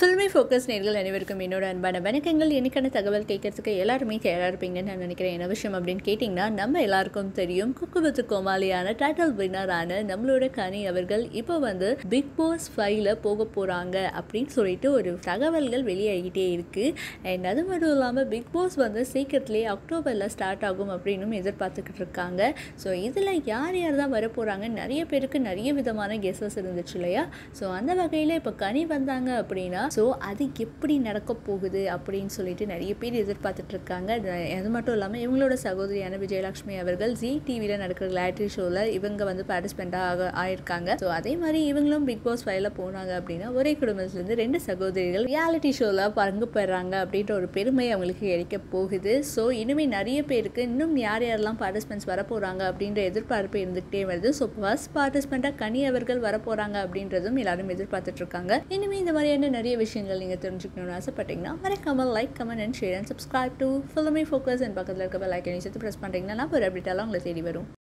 filmi focus நேர்கள் அனைவருக்கும் என்னோட அன்பான வணக்கங்கள் எனக்கான தகவல் கேட்கறதுக்கு எல்லாருமே தயாராக இருப்பீங்கன்னு நான் நினைக்கிறேன் என்ன விஷயம் அப்படின்னு கேட்டிங்கன்னா நம்ம எல்லாருக்கும் தெரியும் குக்குவத்து கோமாளியான டைட்டில் வின்னரான நம்மளோட கனி அவர்கள் இப்போ வந்து பிக் பாஸ் ஃபைவ்ல போக போகிறாங்க அப்படின்னு சொல்லிட்டு ஒரு தகவல்கள் வெளியாகிட்டே இருக்குது அண்ட் அது மட்டும் இல்லாமல் பிக் பாஸ் வந்து சீக்கிரத்துலேயே அக்டோபரில் ஸ்டார்ட் ஆகும் அப்படின்னும் எதிர்பார்த்துக்கிட்டு இருக்காங்க ஸோ இதில் யார் யார் தான் வர போகிறாங்க நிறைய பேருக்கு நிறைய விதமான கெஸஸ் இருந்துச்சு இல்லையா ஸோ அந்த வகையில் இப்போ கனி வந்தாங்க அப்படின்னா ஸோ அது எப்படி நடக்க போகுது அப்படின்னு சொல்லிட்டு நிறைய பேர் எதிர்பார்த்துட்டு இருக்காங்க அது அது மட்டும் இல்லாமல் இவங்களோட சகோதரியான விஜயலட்சுமி அவர்கள் ஜி டிவியில் நடக்கிற ரியாலிட்டி ஷோவில் இவங்க வந்து பார்ட்டிசிபெண்ட்டாக ஆக ஆயிருக்காங்க ஸோ அதே மாதிரி இவங்களும் பிக் பாஸ் ஃபைவ்ல போனாங்க அப்படின்னா ஒரே குடும்பத்துலேருந்து ரெண்டு சகோதரிகள் ரியாலிட்டி ஷோவில் பங்கு பெறாங்க அப்படின்ற ஒரு பெருமை அவங்களுக்கு கிடைக்க போகுது ஸோ இனிமேல் நிறைய பேருக்கு இன்னும் யார் யாரெல்லாம் பார்ட்டிசிபென்ட்ஸ் வர போகிறாங்க அப்படின்ற எதிர்பார்ப்பு இருந்துகிட்டே வருது ஸோ ஃபர்ஸ்ட் பார்ட்டிசிபெண்ட்டாக கனி அவர்கள் வர போகிறாங்க அப்படின்றதும் எல்லாரும் எதிர்பார்த்துட்டு இருக்காங்க இனிமேல் இந்த மாதிரியான நிறைய விஷயங்கள் நீங்கள் தெரிஞ்சுக்கணும்னு ஆசைப்பட்டீங்கன்னா மறக்காமல் like comment and share and subscribe to Filmi focus and பக்கத்தில் இருக்க பெல் ஐக்கனை சேர்த்து ப்ரெஸ் பண்ணுறீங்கன்னா நான் ஒரு அப்டேட்டாலாம் உங்களை தேடி வரும்